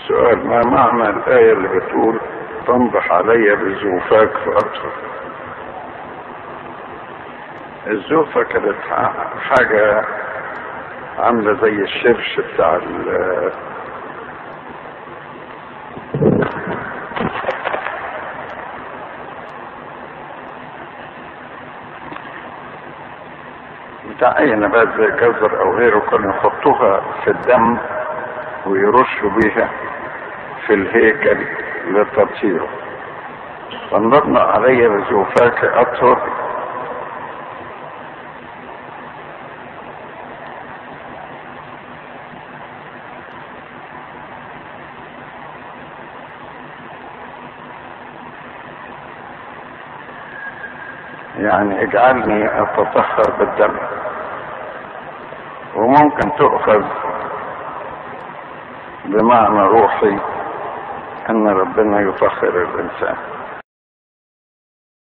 سؤال ما معنى الآية اللي بتقول تنضح علي بزوفاك فأطهر الزوفة كانت حاجة عاملة زي الشرش بتاع ال بتاع اي نبات زي جزر او غيره كانوا يحطوها في الدم ويرشوا بيها في الهيكل لتطهيره فانضبنا علي بزوفاك اطهر يعني اجعلني اتطهر بالدم وممكن تؤخذ بمعنى روحي ان ربنا يطهر الانسان